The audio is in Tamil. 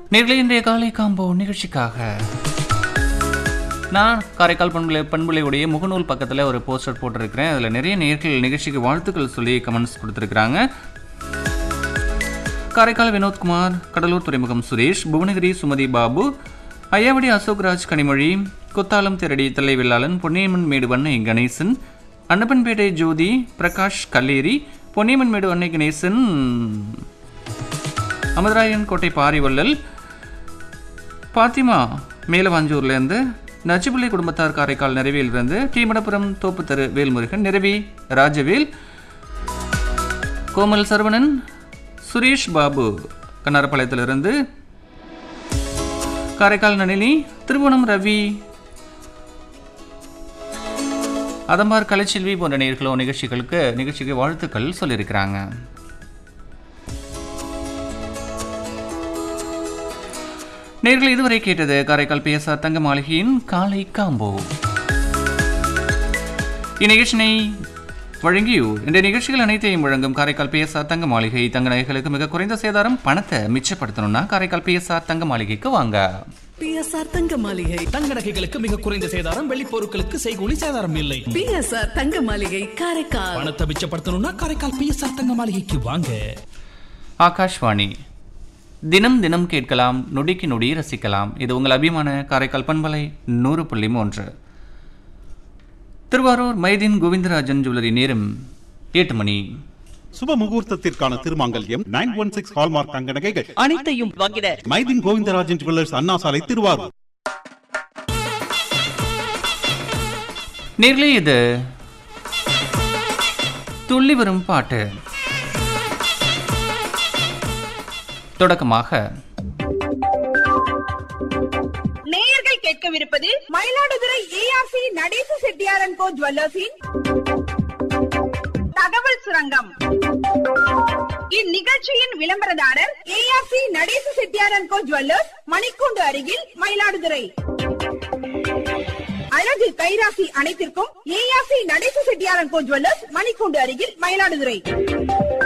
நேர்களே இன்றைய காலை காம்போ நிகழ்ச்சிக்காக நான் காரைக்கால் பண்புலை பண்புலையுடைய முகநூல் பக்கத்தில் ஒரு போஸ்டர் போட்டிருக்கிறேன் அதில் நிறைய நேர்கள் நிகழ்ச்சிக்கு வாழ்த்துக்கள் சொல்லி கமெண்ட்ஸ் கொடுத்துருக்குறாங்க காரைக்கால் வினோத்குமார் கடலூர் துறைமுகம் சுரேஷ் புவனகிரி சுமதி பாபு ஐயாவடி அசோக்ராஜ் கனிமொழி குத்தாலம் திரடி தில்லைவில்லாளன் பொன்னியம்மன் மேடு வண்ணை கணேசன் அன்னப்பன்பேட்டை ஜோதி பிரகாஷ் கல்லேரி பொன்னியம்மன் மேடு வண்ணை கணேசன் அமதராயன் கோட்டை பாரிவள்ளல் பாத்திமா மேலவாஞ்சூர்லேருந்து நச்சிப்பிள்ளை குடும்பத்தார் காரைக்கால் நிறைவியிலிருந்து டீமடபுரம் தோப்புத்தரு வேல்முருகன் நிறைவி ராஜவேல் கோமல் சரவணன் சுரேஷ் பாபு கண்ணாரப்பாளையத்திலிருந்து காரைக்கால் நளினி திருவோணம் ரவி அதம்பார் கலைச்செல்வி போன்ற நேர்களோ நிகழ்ச்சிகளுக்கு நிகழ்ச்சிக்கு வாழ்த்துக்கள் சொல்லியிருக்கிறாங்க நேர்கள் இதுவரை கேட்டது காரைக்கால் பிஎஸ்ஆர் தங்க மாளிகையின் காலை காம்போ இந்நிகழ்ச்சினை வழங்கியூர் இந்த நிகழ்ச்சிகள் அனைத்தையும் வழங்கும் காரைக்கால் பிஎஸ்ஆர் தங்க மாளிகை தங்க நகைகளுக்கு மிக குறைந்த சேதாரம் பணத்தை மிச்சப்படுத்தணும்னா காரைக்கால் பிஎஸ்ஆர் தங்க மாளிகைக்கு வாங்க பிஎஸ்ஆர் தங்க மாளிகை தங்க நகைகளுக்கு மிக குறைந்த சேதாரம் வெள்ளி பொருட்களுக்கு செய்கூலி சேதாரம் இல்லை பிஎஸ்ஆர் தங்க மாளிகை காரைக்கால் பணத்தை மிச்சப்படுத்தணும்னா காரைக்கால் பிஎஸ்ஆர் தங்க மாளிகைக்கு வாங்க ஆகாஷ்வாணி தினம் தினம் கேட்கலாம் நொடிக்கு நொடி ரசிக்கலாம் இது உங்கள் அபிமான காரைக்கால் பண்பலை நூறு புள்ளி மூன்று திருவாரூர் மைதீன் கோவிந்தராஜன் ஜுவல்லரி நேரம் எட்டு மணி சுப முகூர்த்தத்திற்கான திருமாங்கல்யம் நைன் ஒன் சிக்ஸ் ஹால்மார்க் தங்க நகைகள் அனைத்தையும் வாங்கிட மைதின் கோவிந்தராஜன் ஜுவல்லர்ஸ் அண்ணா சாலை திருவாரூர் நேர்களே இது துள்ளி வரும் பாட்டு தொடக்கமாக நேயர்கள் கேட்கவிருப்பது மயிலாடுதுறை ஏஆர்சி நடேச செட்டியாரன் கோ ஜுவல்லர்ஸின் தகவல் சுரங்கம் இந்நிகழ்ச்சியின் விளம்பரதாரர் ஏஆர்சி நடேச செட்டியாரன் கோ ஜுவல்லர்ஸ் மணிக்கூண்டு அருகில் மயிலாடுதுறை அழகு கைராசி அனைத்திற்கும் ஏஆர்சி நடேச செட்டியாரன் கோ ஜுவல்லர்ஸ் மணிக்கூண்டு அருகில் மயிலாடுதுறை